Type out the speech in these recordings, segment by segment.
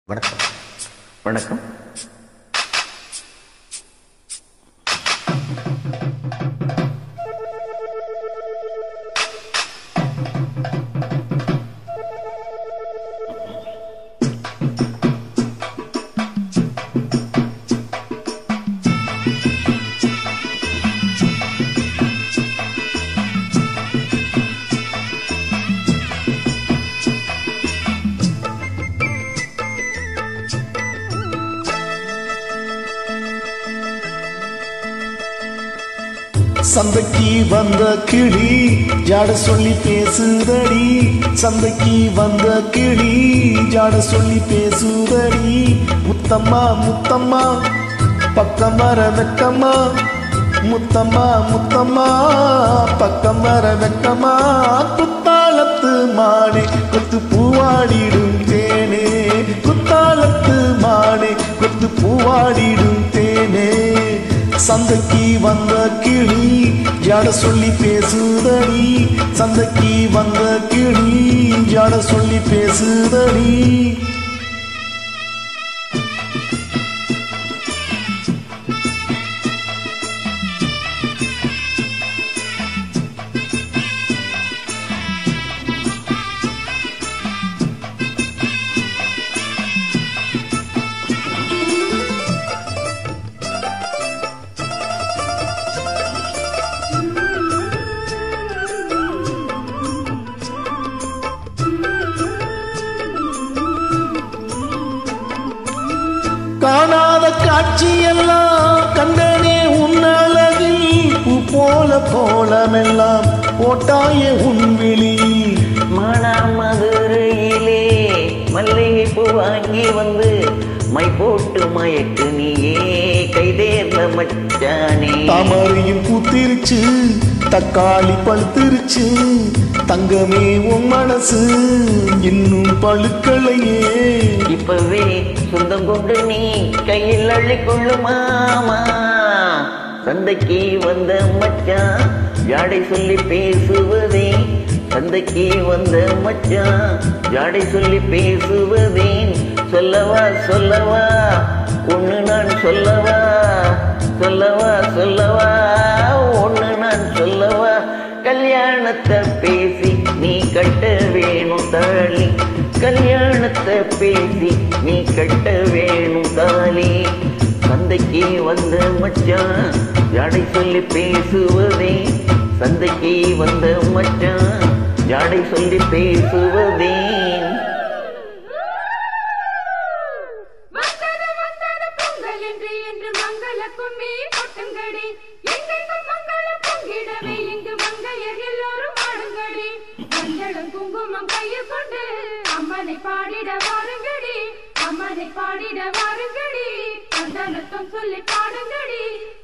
வணக்கம் வணக்கம் சந்தைக்கு வந்த கிளி ஜாட சொல்லி பேசுதடி சந்தைக்கு வந்த கிளி ஜாட சொல்லி பேசுதடி முத்தம்மா முத்தம்மா பக்கம் வர வெக்கம்மா முத்தம்மா முத்தம்மா பக்கம் வர வெக்கம்மா குத்தாலத்து மானே கொத்து பூவாடிடும் தேனே குத்தாலத்து மானே கொத்து பூவாடிடும் தேனே சந்தைக்கு வந்த கிளி ஜாட சொல்லி பேசுதடி சந்தைக்கு வந்த கிளி ஜாட சொல்லி பேசுதடி காணாத காட்சியெல்லாம் கண்டனே உன்னழகில் பூ போல கோலமெல்லாம் போட்டாயே உன் விழியில் மானாமதுரையிலே மல்லிகைப்பூ வாங்கி வந்து மை போட்டு மயக்கு நீயே கைதேர்ந்த மச்சானே தாமரையும் பூத்திருச்சு தக்காளி பழுத்திருச்சு தங்கமே உன் மனசு இன்னும் பழுக்கலையே இப்பவே சொந்தம் கொண்டு நீ கையில் அள்ளிக்கொள்ளு மாமா சந்தைக்கு வந்த மச்சான் ஜாடை சொல்லி பேசுவதே சந்தைக்கு வந்த மச்சான் ஜாடை சொல்லி பேசுவதேன் சொல்லவா சொல்லவா ஒன்று நான் சொல்லவா சொல்லவா சொல்லவா ஒன்று நான் சொல்லவா கல்யாணத்தை பேசி நீ கட்ட வேணும் தாலி கல்யாணத்தை பேசி நீ கட்ட வேணும் தாலி சந்தைக்கு வந்த மச்சான் ஜாடை சொல்லி பேசுவதே சந்தைக்கு வந்த மச்சான் ஜாடை சொல்லி பேசுவதே வந்தது வந்தது பொங்கல் என்று என்று மங்கள கும்மி கொட்டுங்கடி எங்கெங்கும் மங்களம் பொங்கிடவே இங்கு மங்கையர் எல்லோரும் ஆடுங்கடி மஞ்சளும் குங்குமம் கையில் கொண்டு அம்மனை பாடிட வாருங்கடி அம்மனை பாடிட வாருங்கடி சந்தனத்தம் சொல்லி பாடுங்கடி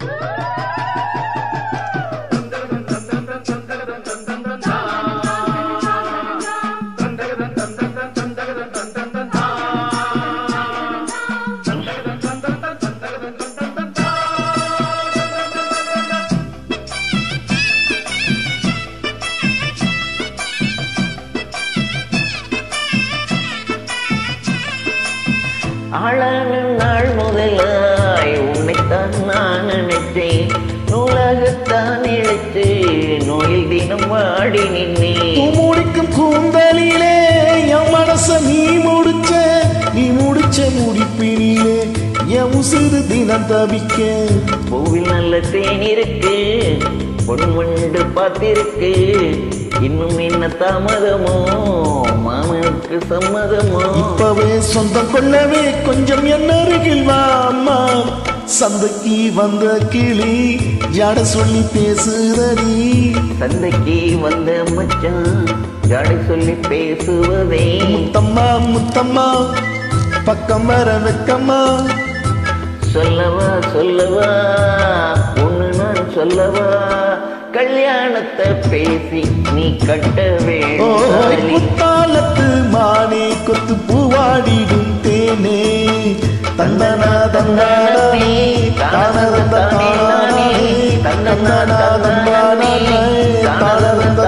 ஆளான நாள் முதலாய் உன்னைத்தான் நான் நினைத்தேன் நூலாகத்தான் இழைத்து நோயில் தினம் வாடி நின்னேன் பூ முடிக்கும் கூந்தலிலே என் மனச நீ முடிச்ச நீ முடிச்ச முடிப்பினிலே என் உசிறு தினம் தவிக்க பூவில் நல்ல தேன் இருக்கு பொன்வண்டு பார்த்திருக்கு இன்னும் என்ன தாமதமோ மாமனுக்கு சம்மதமோ இப்பவே சொந்தம் கொள்ளவே கொஞ்சம் என் அருகில் வா அம்மா சந்தைக்கு வந்த கிளி ஜாட சொல்லி பேசுதடி சந்தைக்கு வந்த மச்சான் ஜாடை சொல்லி பேசுவதே முத்தம்மா முத்தம்மா பக்கம் வர வெக்கம்மா சொல்லவா சொல்லவா ஒண்ணு நான் சொல்லவா கல்யாணத்தை பேசி நீ கட்ட ஓய் வேண்டும் குத்தாலத்து மானே கொத்து பூவாடிடும் தேனே தந்தனா தந்தானே தானதந்த தானே தந்தனா தந்தானே தானதந்த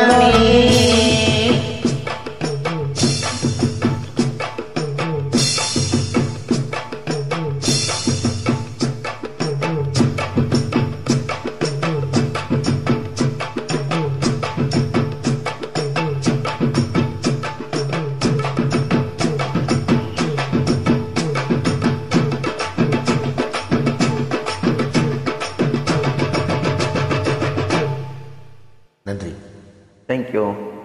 தானே நன்றி தேங்க்யூ